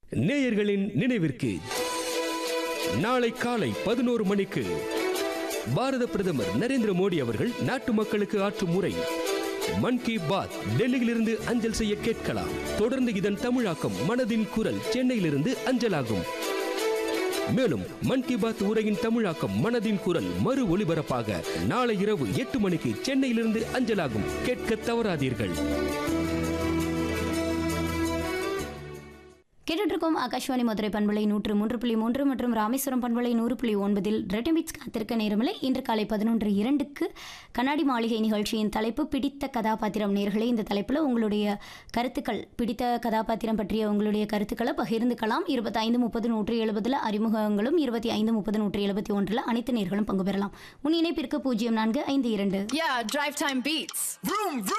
நேயர்களின் நினைவிற்கு நாளை காலை பதினோரு மணிக்கு பாரத பிரதமர் நரேந்திர மோடி அவர்கள் நாட்டு மக்களுக்கு ஆற்றும் முறை மன் கி பாத் டெல்லியிலிருந்து அஞ்சல் செய்ய கேட்கலாம் தொடர்ந்து இதன் தமிழாக்கம் மனதின் குரல் சென்னையிலிருந்து அஞ்சலாகும் மேலும் மன் கி பாத் உரையின் தமிழாக்கம் மனதின் குரல் மறு ஒளிபரப்பாக நாளை இரவு எட்டு மணிக்கு சென்னையிலிருந்து அஞ்சலாகும் கேட்க தவறாதீர்கள் கேட்டுட்டு இருக்கோம் ஆகாஷ்வாணி மதுரை பண்பலை நூற்று மூன்று புள்ளி மூன்று மற்றும் ராமேஸ்வரம் பண்பலை நூறு புள்ளி ஒன்பதில் ரெட்டமிட்ஸ் காத்திருக்க நேரமில்லை இன்று காலை பதினொன்று இரண்டுக்கு கண்ணாடி மாளிகை நிகழ்ச்சியின் தலைப்பு பிடித்த கதாபாத்திரம் நேர்களே இந்த தலைப்பில் உங்களுடைய கருத்துக்கள் பிடித்த கதாபாத்திரம் பற்றிய உங்களுடைய கருத்துக்களை பகிர்ந்துக்கலாம் இருபத்தைந்து முப்பது நூற்றி எழுபதில் அறிமுகங்களும் இருபத்தி ஐந்து முப்பது நூற்றி எழுபத்தி ஒன்றில் அனைத்து நேர்களும் பங்கு பெறலாம் முன் இணைப்பிற்கு பூஜ்ஜியம் நான்கு ஐந்து இரண்டு Yeah, drive time beats. Vroom, vroom.